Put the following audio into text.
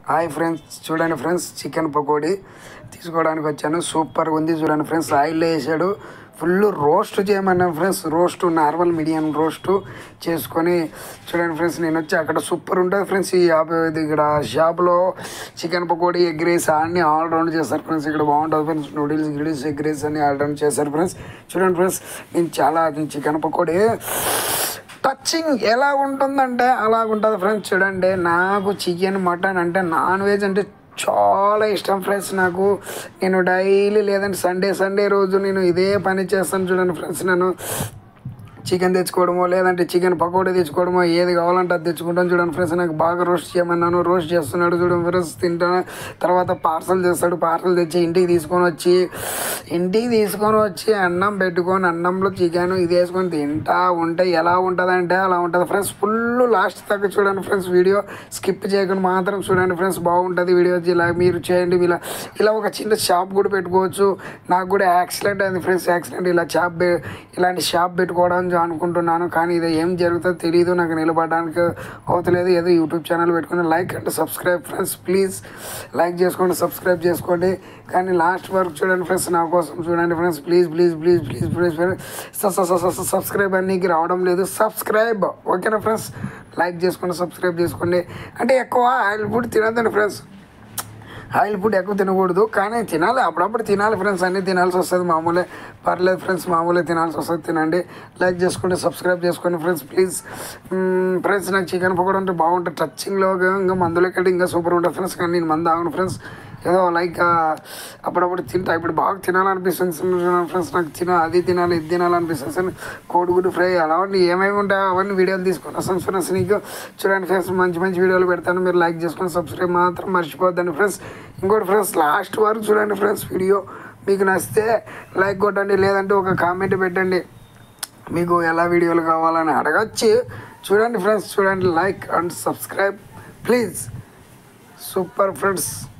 hi friends చూడండి friends chicken pakodi తీసుకోవడానికి వచ్చాను సూపర్గా ఉంది చూడండి ఫ్రెండ్స్ ఆయిల్ వేసాడు ఫుల్ రోస్ట్ చేయమన్నాను friends roast normal medium roast చేసుకొని చూడండి ఫ్రెండ్స్ నేను వచ్చి అక్కడ సూపర్ ఉంటుంది ఫ్రెండ్స్ ఈ యాప్ ఇది ఇక్కడ షాప్లో చికెన్ పకోడీ ఎగ్ రైస్ అన్ని ఆల్ రౌండ్ చేస్తారు ఫ్రెండ్స్ ఇక్కడ బాగుంటుంది ఫ్రెండ్స్ నూడిల్స్ గిడిల్స్ ఎగ్ రైస్ అన్ని ఆల్ రౌండ్ చేస్తారు ఫ్రెండ్స్ చూడండి ఫ్రెండ్స్ నేను చాలా చికెన్ పకోడీ టచింగ్ ఎలా ఉంటుందంటే అలా ఉంటుంది ఫ్రెండ్స్ చూడండి నాకు చికెన్ మటన్ అంటే నాన్ వెజ్ అంటే చాలా ఇష్టం ఫ్రెండ్స్ నాకు నేను డైలీ లేదంటే సండే సండే రోజు నేను ఇదే పని చేస్తాను చూడండి ఫ్రెండ్స్ నేను చికెన్ తెచ్చుకోవడమో లేదంటే చికెన్ పకోడీ తెచ్చుకోవడమో ఏది కావాలంటే అది తెచ్చుకుంటాను చూడండి ఫ్రెండ్స్ నాకు బాగా రోస్ట్ చేయమన్నాను రోస్ట్ చేస్తున్నాడు చూడండి ఫ్రెండ్స్ తింటాను తర్వాత పార్సల్ చేస్తాడు పార్సల్ తెచ్చి ఇంటికి తీసుకొని వచ్చి ఇంటికి తీసుకొని వచ్చి అన్నం పెట్టుకొని అన్నంలో చికెన్ ఇది వేసుకొని తింటా ఉంటే ఎలా ఉంటుంది అంటే అలా ఉంటుంది ఫ్రెండ్స్ ఫుల్ లాస్ట్ దాకా చూడండి ఫ్రెండ్స్ వీడియో స్కిప్ చేయకుండా మాత్రం చూడండి ఫ్రెండ్స్ బాగుంటుంది వీడియో ఇలా మీరు చేయండి ఇలా ఇలా ఒక చిన్న షాప్ కూడా పెట్టుకోవచ్చు నాకు కూడా యాక్సిడెంట్ అయింది ఫ్రెండ్స్ యాక్సిడెంట్ ఇలా షాప్ ఇలాంటి షాప్ పెట్టుకోవడం అనుకుంటున్నాను కానీ ఇది ఏం జరుగుతుందో తెలియదు నాకు నిలబడడానికి అవుతలేదు ఏదో యూట్యూబ్ ఛానల్ పెట్టుకుని like and subscribe friends please like చేసుకోండి సబ్స్క్రైబ్ చేసుకోండి కానీ లాస్ట్ వరకు చూడండి ఫ్రెండ్స్ నా కోసం చూడండి friends please please please please please subscribe అన్నికి రావడం లేదు సబ్స్క్రైబ్ ఓకేనా ఫ్రెండ్స్ లైక్ చేసుకోండి సబ్స్క్రైబ్ చేసుకోండి అంటే ఎక్కువ ఆయిల్ ఫుడ్ తినద్దండి ఫ్రెండ్స్ ఆయిల్ ఫుడ్ ఎక్కువ తినకూడదు కానీ తినాలి అప్పుడప్పుడు తినాలి ఫ్రెండ్స్ అన్నీ తినాల్సి వస్తుంది మామూలే పర్లేదు ఫ్రెండ్స్ మామూలే తినాల్సి వస్తుంది తినండి లైక్ చేసుకోండి సబ్స్క్రైబ్ చేసుకోండి ఫ్రెండ్స్ ప్లీజ్ ఫ్రెండ్స్ నాకు చికెన్ పకోడా అంటే బాగుంటుంది టచింగ్లో ఇంకా మందులో కంటే ఇంకా సూపర్ ఉంటుంది ఫ్రెండ్స్ కానీ నేను మందు ఆగను ఫ్రెండ్స్ ఏదో లైక్ అప్పుడప్పుడు తింటా ఇప్పుడు బాగా తినాలనిపిస్తుంది ఫ్రెండ్స్ నాకు తిన అది తినాలి ఇది తినాలనిపిస్తుంది కోడిగుడ్డు ఫ్రై అలాంటి ఏమేమి ఉంటాయో అవన్నీ వీడియోలు తీసుకొని వస్తాను ఫ్రెండ్స్ నీకు చూడండి ఫ్రెండ్స్ మంచి మంచి వీడియోలు పెడతాను మీరు లైక్ చేసుకొని సబ్స్క్రైబ్ మాత్రం మర్చిపోద్దండి ఫ్రెండ్స్ ఇంకోటి ఫ్రెండ్స్ లాస్ట్ వరకు చూడండి ఫ్రెండ్స్ వీడియో మీకు నచ్చితే లైక్ కొట్టండి లేదంటే ఒక కామెంట్ పెట్టండి మీకు ఎలా వీడియోలు కావాలని అడగచ్చు చూడండి ఫ్రెండ్స్ చూడండి like and subscribe please super friends